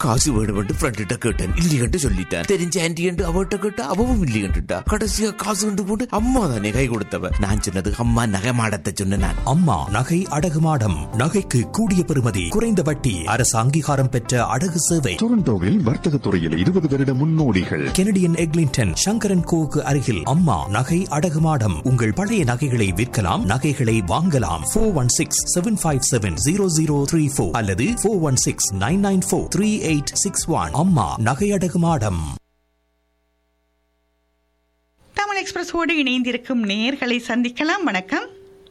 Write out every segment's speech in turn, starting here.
காசு வேணுமென்று ஃப்ரெண்ட்ட கேட்டேன் இல்லையென்று சொல்லிட்டேன் தெரிஞ்ச ஆன்டி என்று அவட்ட கேட்டா அவவும் இல்லையென்றுட்டா கடைசியா காசு கொண்டு போட்டு அம்மா தானே கை கொடுத்தவ நான் சொன்னது அம்மா நகைமாடத்தை சொன்னேன் நான் அம்மா நகை அடகு மாடம் நகைக்கு கூடிய பெறுமதி குறைந்த வட்டி அரசு அங்கீகாரம் பெற்ற அடகு சேவை டொரண்டோவில் வர்த்தக துறையில் இருபது வருட முன்னோடிகள் கெனடியன் எக்லிங்டன் சங்கரன் கோவுக்கு அருகில் அம்மா நகை அடகு மாடம் உங்கள் பழைய நகைகளை விற்கலாம் நகைகளை வாங்கலாம் four one six seven five seven zero zero three four அல்லது four one six nine nine four three eight six one அம்மா நகை அடகு மாடம் தமிழ் எக்ஸ்பிரஸோடு இணைந்திருக்கும் நேர்களை சந்திக்கலாம் வணக்கம்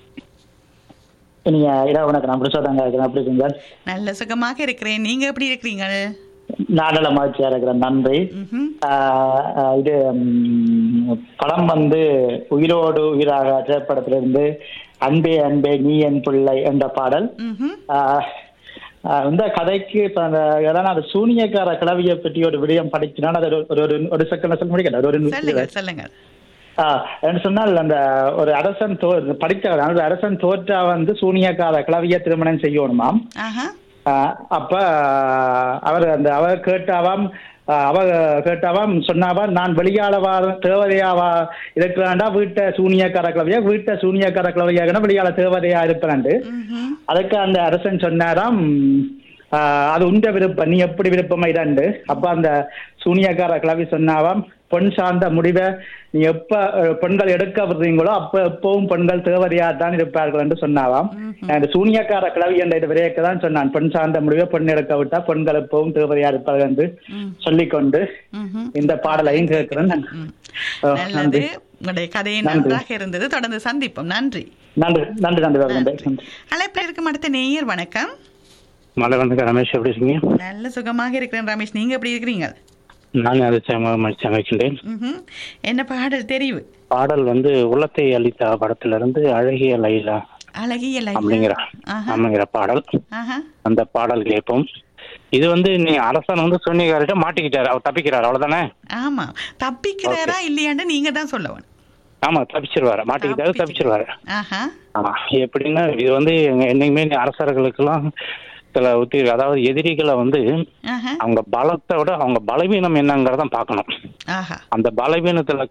நீங்க இரவு வணக்கம் நான் புருஷோதாங்க இருக்கிறேன் எப்படி இருக்கீங்க நல்ல சுகமாக இருக்கிறேன் நீங்க எப்படி இருக்கிறீங்க நான் நல்ல மகிழ்ச்சியா இருக்கிறேன் நன்றி ம்ஹும். ஆஹ் ஆஹ் இது ம், படம் வந்து உயிரோடு உயிராக திரைப்படத்திலிருந்து அன்பே அன்பே நீ என் பிள்ளை என்ற பாடல் ம்ஹும். ஆஹ் ஆஹ் இந்த கதைக்கு இப்ப அந்த ஏன்னா அந்த சூனியக்கார கிளவியை பற்றி ஒரு விடயம் படிச்சினா அது ஒரு- ஒரு ஒரு- ஒரு செகண்ட் சொல்ல முடியல ஒரு சொல்லுங்க ஒரு சொல்லுங்க ஆஹ் என்று சொன்னால் அந்த ஒரு அரசன் தோ படித்த ஒரு அரசன் தோற்றா வந்து சூனியக்கார கிளவியை திருமணம் செய்யணுமாம் ஆஹா ஆஹ் அப்ப அவர் அந்த அவர் கேட்டாவாம் ஆஹ் அவ கேட்டாவாம் சொன்னாவாம் நான் வெளியாளவா தேவதையாவா இருக்கிறாண்டா வீட்டை சூனியக்கார கிளவியா வீட்டை சூனியக்கார கிளவியாக வெளியாள தேவதையா இருப்பேன்ண்டு ம்ஹும். அதுக்கு அந்த அரசன் சொன்னாராம் ஆஹ் அது உண்ட விருப்பம் நீ எப்படி விருப்பமா இதாண்டு அப்ப அந்த சூனியக்கார கிளவி சொன்னாவாம் பொன் சார்ந்த முடிவை நீ எப்ப அஹ், பெண்கள் எடுக்க விடுறீங்களோ அப்ப எப்பவும் பெண்கள் தேவதையா தான் இருப்பார்கள் என்று சொன்னாவாம் அந்த சூனியக்கார கிளவி என்ற இது விரையக்க தான் சொன்னான் பெண் சார்ந்த முடிவை பெண் எடுக்க விட்டா பெண்கள் எப்பவும் தேவதையா இருப்பார்கள் என்று சொல்லிக்கொண்டு ம்ஹும். இந்த பாடலையும் கேட்கிறேன் நான். அஹ், நல்லது நன்றி உங்களுடைய கதை நன்றி. நன்றாக இருந்தது தொடர்ந்து சந்திப்போம் நன்றி நன்றி நன்றி நன்றி நன்றி நன்றி அழைப்பில் இருக்கும் அடுத்த நேயர் வணக்கம் மழை வந்து ரமேஷ் எப்படி இருக்கீங்க நல்ல சுகமாக இருக்கிறேன் ரமேஷ் நீங்க எப்படி இருக்கிறீங்க நான் அதை சமைக்கின்றேன் ம்ஹும். என்ன பாடல் தெரிவு பாடல் வந்து உள்ளத்தை அளித்த படத்துல இருந்து அழகிய லைலா அழகிய லைலா. அப்படிங்கிற ஆஹா. அப்படிங்கிற பாடல் ஆஹா. அந்த பாடல் கேட்போம் இது வந்து நீ அரசன் வந்து சூனியக்காரிட்ட மாட்டிக்கிட்டாரு அவர் தப்பிக்கிறார் அவ்வளவுதானே ஆமா தப்பிக்கிறாரா இல்லையான்னு நீங்க தான் சொல்லணும் ஆமா தப்பிச்சிருவாரு மாட்டிக்கிட்டாரு தப்பிச்சிருவாரு ஆஹா ஆமா எப்படின்னா இது வந்து எங்க- என்னைக்குமே நீ அரசர்களுக்கெல்லாம் சில உத்தி அதாவது எதிரிகளை வந்து ஆஹா அவங்க பலத்தை விட அவங்க பலவீனம் என்னங்கிறத பார்க்கணும் ஆஹா அந்த பலவீனத்துல